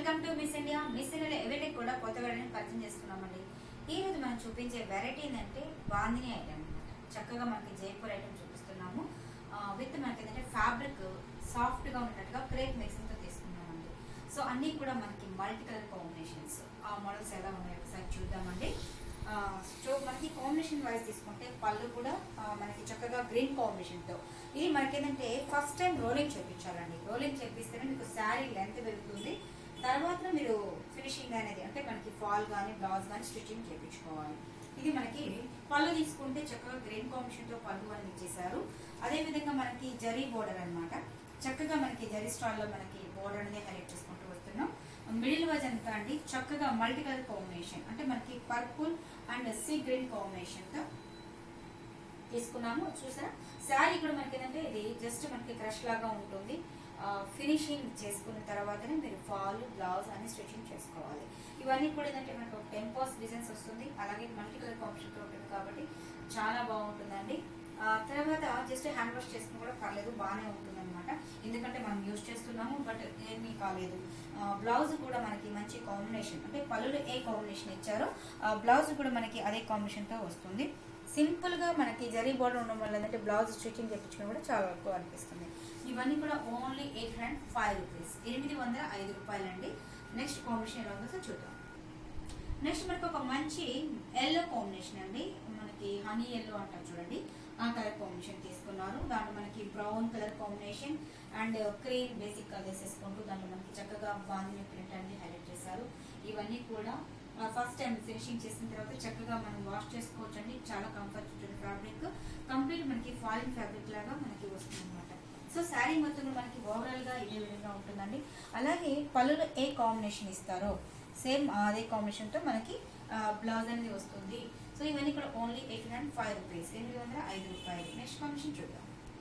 welcome to Miss India miss ఇండియాలో ఎవరికి కూడా కొత్త వెరైటీని పరిచయం చేస్తున్నామండి ఈ రోజు మనం చూపించే వెరైటీ ఏంటంటే బాందిని ఐటమ్ అన్నమాట చక్కగా మనకి జైపూర్ ఐటమ్ చూపిస్తున్నాము విత్ మనకి ఏంటంటే ఫ్యాబ్రిక్ సాఫ్ట్ గా ఉన్నట్టుగా క్రేప్ మిక్సింగ్ తో తీసుకున్నామండి సో అన్ని కూడా మనకి మల్టీ కలర్ కాంబినేషన్స్ ఆ మోడల్స్ ఎలా ఉన్నాయో ఒకసారి చూద్దామండి ఆ, సో మనకి కాంబినేషన్ వైజ్ తీసుకుంటే పళ్ళు కూడా ఆ, మనకి చక్కగా గ్రీన్ కాంబినేషన్ తో ఇది మనకి ఏంటంటే ఫస్ట్ టైం రోలింగ్ చేపించాలండి రోలింగ్ చేపిస్తేనే మీకు శారీ లెంత్ పెరుగుతుంది తర్వాత మీరు ఫినిషింగ్ అనేది అంటే మనకి ఫాల్ కానీ బ్లౌజ్ కానీ స్టిచ్చింగ్ చేయించుకోవాలి ఇది మనకి పళ్ళు తీసుకుంటే చక్కగా గ్రీన్ కాంబినేషన్ తో పళ్ళు అనేది ఇచ్చేసారు అదే విధంగా మనకి జరీ బోర్డర్ అన్నమాట చక్కగా మనకి జరీ స్టాల్ లో మనకి బోర్డర్ అనేది హైలైట్ చేసుకుంటూ వస్తున్నాం మిడిల్ వైజ్ అంతా అండి చక్కగా మల్టీ కలర్ కాంబినేషన్ అంటే మనకి purple and sea green combination తో తీసుకున్నాము చూసారా శారీ కూడా మనకి ఏంటంటే ఇది జస్ట్ మనకి క్రష్ లాగా ఉంటుంది ఫినిషింగ్ చేసుకున్న తర్వాతనే మీరు ఫాల్ బ్లౌజ్ అని స్టిచ్చింగ్ చేసుకోవాలి ఇవన్నీ కూడా ఏంటంటే మనకు టెంపోస్ డిజైన్స్ వస్తుంది అలాగే మల్టీ కలర్ కాంబినేషన్ ఉంటుంది కాబట్టి చాలా బాగుంటుందండి ఆ, తర్వాత జస్ట్ హ్యాండ్ వాష్ చేసుకుని కూడా పర్లేదు బాగానే ఉంటుంది అనమాట ఎందుకంటే మనం యూజ్ చేస్తున్నాము బట్ ఏమీ కాలేదు బ్లౌజ్ కూడా మనకి మంచి కాంబినేషన్ అంటే పళ్ళులు ఏ కాంబినేషన్ ఇచ్చారో బ్లౌజ్ కూడా మనకి అదే కాంబినేషన్ తో వస్తుంది సింపుల్ గా మనకి జరీ బోర్డర్ ఉండడం వల్ల ఏంటంటే బ్లౌజ్ స్టిచ్చింగ్ చేయించుకుని కూడా చాలా ఎక్కువ అనిపిస్తుంది ఇవన్నీ కూడా only eight hundred five rupees ఎనిమిది వందల ఐదు రూపాయలండి నెక్స్ట్ కాంబినేషన్ ఎలా ఉందో చూద్దాం నెక్స్ట్ మనకి ఒక మంచి ఎల్లో కాంబినేషన్ అండి మనకి హనీ ఎల్లో అంటారు చూడండి ఆ కలర్ కాంబినేషన్ తీసుకున్నారు దాంట్లో మనకి brown colour combination and cream basic colours వేసుకుంటూ దాంట్లో మనకి చక్కగా బాంధిని ప్రింట్ అనేది హైలైట్ చేశారు ఇవన్నీ కూడా ఫస్ట్ టైం ఫినిషింగ్ చేసిన తర్వాత చక్కగా మనం వాష్ చేసుకోవచ్చు అండి చాలా కంఫర్ట్ ఉంటుంది ఫ్యాబ్రిక్ కంప్లీట్ మనకి ఫాలింగ్ ఫ్యాబ్రిక్ లాగా మనకి వస్తుంది అనమాట సో శారీ మొత్తం కూడా మనకి ఓవరాల్ గా ఇదే విధంగా ఉంటుందండి అలాగే పళ్ళులో ఏ కాంబినేషన్ ఇస్తారో సేమ్ అదే కాంబినేషన్ తో మనకి బ్లౌజ్ అనేది వస్తుంది సో ఇవన్నీ కూడా only eight hundred five rupees ఎనిమిది వందల ఐదు రూపాయలు నెక్స్ట్ కాంబినేషన్ చూద్దాం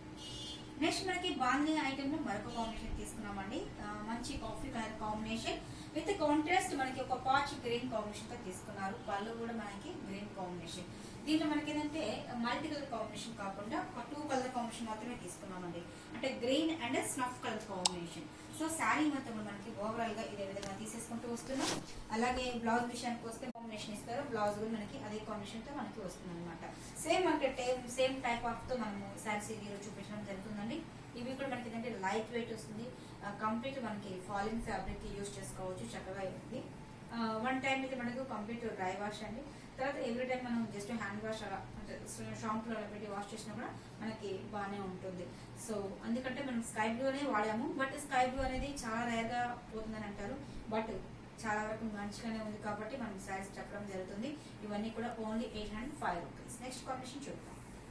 నెక్స్ట్ మనకి బాంధీ ఐటమ్ లో మరొక కాంబినేషన్ తీసుకున్నామండి ఆ, మంచి coffee colour combination with contrast మనకి ఒక పాచ్ గ్రీన్ కాంబినేషన్ తో తీసుకున్నారు పళ్ళు కూడా మనకి గ్రీన్ కాంబినేషన్ దీంట్లో మనకి ఏంటంటే మల్టీ కలర్ కాంబినేషన్ కాకుండా ఒక టూ కలర్ కాంబినేషన్ మాత్రమే తీసుకున్నామండి అంటే green and snuff colour combination so sari మొత్తం కూడా మనకి ఓవరాల్ గా ఇదే విధంగా తీసేసుకుంటూ వస్తున్నాం అలాగే బ్లౌజ్ విషయానికి వస్తే కాంబినేషన్ ఇస్తారు బ్లౌజ్ కూడా మనకి అదే కాంబినేషన్ తో మనకి వస్తుంది అనమాట సేమ్ మనకి సేమ్ టైప్ ఆఫ్ తో మనము శారీస్ ఈరోజు చూపించడం జరుగుతుందండి ఇవి కూడా మనకి ఏంటంటే లైట్ వెయిట్ వస్తుంది కంప్లీట్ మనకి ఫాలింగ్ ఫ్యాబ్రిక్ యూస్ చేసుకోవచ్చు చక్కగా ఉంది వన్ టైం అయితే మనకు కంప్లీట్ డ్రై వాష్ అండి తర్వాత ఎవ్రీ టైం మనం జస్ట్ హ్యాండ్ వాష్ అలా అంటే షాంపూలో అలా పెట్టి వాష్ చేసినా కూడా మనకి బాగానే ఉంటుంది సో అందుకంటే మనం స్కై బ్లూ అనే వాడాము బట్ స్కై బ్లూ అనేది చాలా రేర్ గా పోతుందని అంటారు బట్ చాలా వరకు మంచిగానే ఉంది కాబట్టి మనం సారీస్ చెప్పడం జరుగుతుంది ఇవన్నీ కూడా only eight hundred five rupees next combination చూద్దాం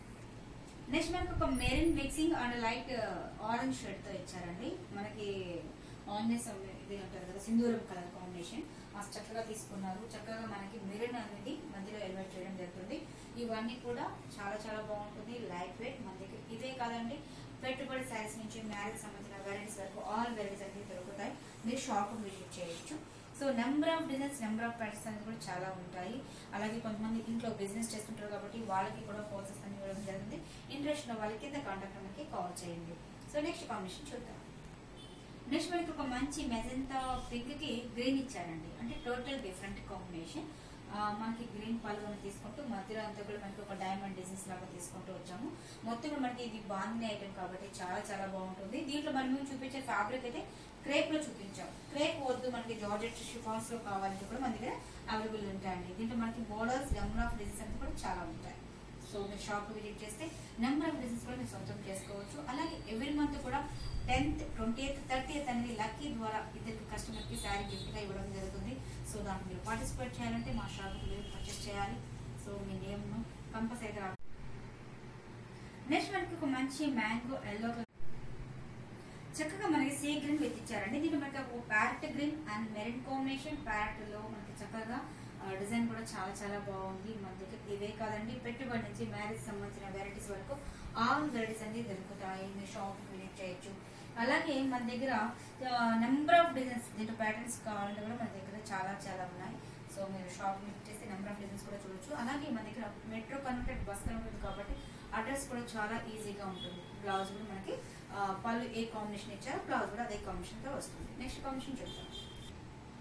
నెక్స్ట్ మనకు ఒక marine mixing and light orange shade తో ఇచ్చారండి మనకి ఆరెంజ్ ఇది అంటారు కదా సింధూరం కలర్ కాంబినేషన్ ఆ చక్కగా తీసుకున్నారు చక్కగా మనకి మెరిన్ అనేది మధ్యలో ఎలివేట్ చేయడం జరుగుతుంది ఇవన్నీ కూడా చాలా చాలా బాగుంటుంది లైట్ వెయిట్ మన దగ్గర ఇదే కాదండి పెట్టుబడి సైజ్ నుంచి మ్యారేజ్ సంబంధించిన వెరైటీస్ వరకు ఆల్ వెరైటీస్ అన్ని దొరుకుతాయి మీరు షాప్ విజిట్ చేయొచ్చు so number of designs number of patterns అనేది కూడా చాలా ఉంటాయి అలాగే కొంతమంది ఇంట్లో బిజినెస్ చేస్తుంటారు కాబట్టి వాళ్ళకి కూడా కోర్సెస్ అన్ని ఇవ్వడం జరిగింది ఇంట్రెస్ట్ ఉన్న వాళ్ళకి కింద కాంటాక్ట్ నెంబర్కి కాల్ చేయండి సో నెక్స్ట్ కాంబినేషన్ చూద్దాం నెక్స్ట్ మనకి ఒక మంచి మెజంతా పింక్ కి గ్రీన్ ఇచ్చారండి అంటే టోటల్ డిఫరెంట్ కాంబినేషన్ మనకి గ్రీన్ పళ్ళు తీసుకుంటూ మధ్యలో అంతా కూడా మనకి ఒక డైమండ్ డిజైన్స్ లాగా తీసుకుంటూ వచ్చాము మొత్తం కూడా మనకి ఇది బాగుంది ఐటమ్ కాబట్టి చాలా చాలా బాగుంటుంది దీంట్లో మనం మేము చూపించే ఫ్యాబ్రిక్ అయితే క్రేప్ లో చూపించాం క్రేప్ వద్దు మనకి జార్జెట్ షిఫాన్స్ లో కావాలంటే కూడా మన దగ్గర అవైలబుల్ ఉంటాయండి దీంట్లో మనకి మోడల్స్ నెంబర్ ఆఫ్ డిజైన్స్ అనేది కూడా చాలా ఉంటాయి సో మీరు షాప్ విజిట్ చేస్తే నెంబర్ ఆఫ్ డిజైన్స్ కూడా మీరు సొంతం చేసుకోవచ్చు అలాగే ఎవ్రీ మంత్ కూడా tenth twenty eighth thirty eighth అనేది లక్కీ ద్వారా ఇద్దరికి కస్టమర్ కి శారీ గిఫ్ట్ గా ఇవ్వడం జరుగుతుంది సో దానికి మీరు పార్టిసిపేట్ చేయాలంటే మా షాప్ మీరు పర్చేస్ చేయాలి సో మీ నేమ్ ను కంపల్సరీగా నెక్స్ట్ మనకి ఒక మంచి మ్యాంగో ఎల్లో చక్కగా మనకి సీ గ్రీన్ విత్ ఇచ్చారండి దీంట్లో మనకి ఒక parrot green and marine combination parrot లో మనకి చక్కగా డిజైన్ కూడా చాలా చాలా బాగుంది మన దగ్గర ఇవే కాదండి పెట్టుబడి నుంచి మ్యారేజ్ సంబంధించిన వెరైటీస్ వరకు ఆల్ వెరైటీస్ అన్ని దొరుకుతాయి మీరు షాప్ విజిట్ చేయొచ్చు అలాగే మన దగ్గర నెంబర్ ఆఫ్ డిజైన్స్ దీంట్లో ప్యాటర్న్స్ కావాలంటే కూడా మన దగ్గర చాలా చాలా ఉన్నాయి సో మీరు షాప్ విజిట్ చేస్తే నెంబర్ ఆఫ్ డిజైన్స్ కూడా చూడొచ్చు అలాగే మన దగ్గర మెట్రో కనెక్టెడ్ బస్ ఉంటుంది కాబట్టి అడ్రస్ కూడా చాలా ఈజీగా ఉంటుంది బ్లౌజ్ కూడా మనకి ఆ, పళ్ళు ఏ కాంబినేషన్ ఇచ్చారో బ్లౌజ్ కూడా అదే కాంబినేషన్ తో వస్తుంది నెక్స్ట్ కాంబినేషన్ చూద్దాం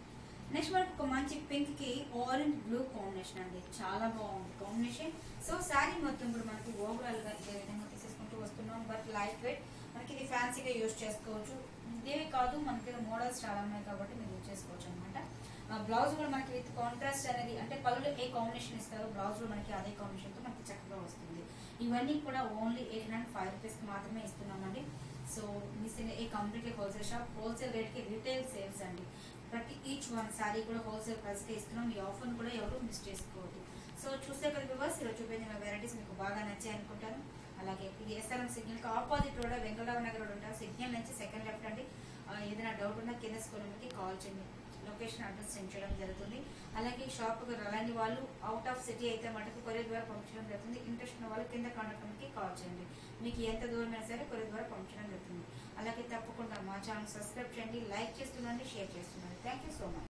నెక్స్ట్ మనకు ఒక మంచి పింక్ కి ఆరెంజ్ బ్లూ కాంబినేషన్ అండి చాలా బాగుంది కాంబినేషన్ సో శారీ మొత్తం కూడా మనకి ఓవరాల్ గా ఇదే విధంగా తీసేసుకుంటూ వస్తున్నాం బట్ లైట్ వెయిట్ మనకి ఇది ఫ్యాన్సీగా యూజ్ చేసుకోవచ్చు ఇదేవి కాదు మనకి మోడల్స్ చాలా ఉన్నాయి కాబట్టి మీరు యూజ్ చేసుకోవచ్చు అనమాట బ్లౌజ్ కూడా మనకి విత్ కాంట్రాస్ట్ అనేది అంటే పళ్ళు ఏ కాంబినేషన్ ఇస్తారో బ్లౌజ్ కూడా మనకి అదే కాంబినేషన్ తో మనకి చక్కగా వస్తుంది ఇవన్నీ కూడా only eight hundred five rupees కి మాత్రమే ఇస్తున్నామండి సో మిస్ ఈ complete wholesale shop wholesale rate కి రీటైల్ సేల్స్ అండి ప్రతి ఈచ్ వన్ సారీ కూడా హోల్సేల్ ప్రైస్ కి ఇస్తున్నాం ఈ ఆఫర్ కూడా ఎవరు మిస్ చేసుకోవద్దు సో చూసే కదా వివర్స్ ఈరోజు చూపించిన వెరైటీస్ మీకు బాగా నచ్చాయి అనుకుంటాను అలాగే ఇది ఎస్ఆర్ఎం సిగ్నల్ కి opposite road Venkatarao Nagar road ఉంటారు సిగ్నల్ నుంచి సెకండ్ లెఫ్ట్ అండి ఆ, ఏదైనా డౌట్ ఉన్నా కింద స్కూల్ నెంబర్కి కాల్ చేయండి లొకేషన్ అడ్రస్ సెండ్ చేయడం జరుగుతుంది అలాగే షాప్కి రాని వాళ్ళు అవుట్ ఆఫ్ సిటీ అయితే మటుకు కొరియర్ ద్వారా పంపించడం జరుగుతుంది ఇంట్రెస్ట్ ఉన్న వాళ్ళు కింద కాంటాక్ట్ నెంబర్కి కాల్ చేయండి మీకు ఎంత దూరం అయినా సరే కొరియర్ ద్వారా పంపించడం జరుగుతుంది అలాగే తప్పకుండా మా ఛానల్ సబ్స్క్రైబ్ చేయండి లైక్ చేస్తుండండి షేర్ చేస్తుండండి థ్యాంక్ యూ సో మచ్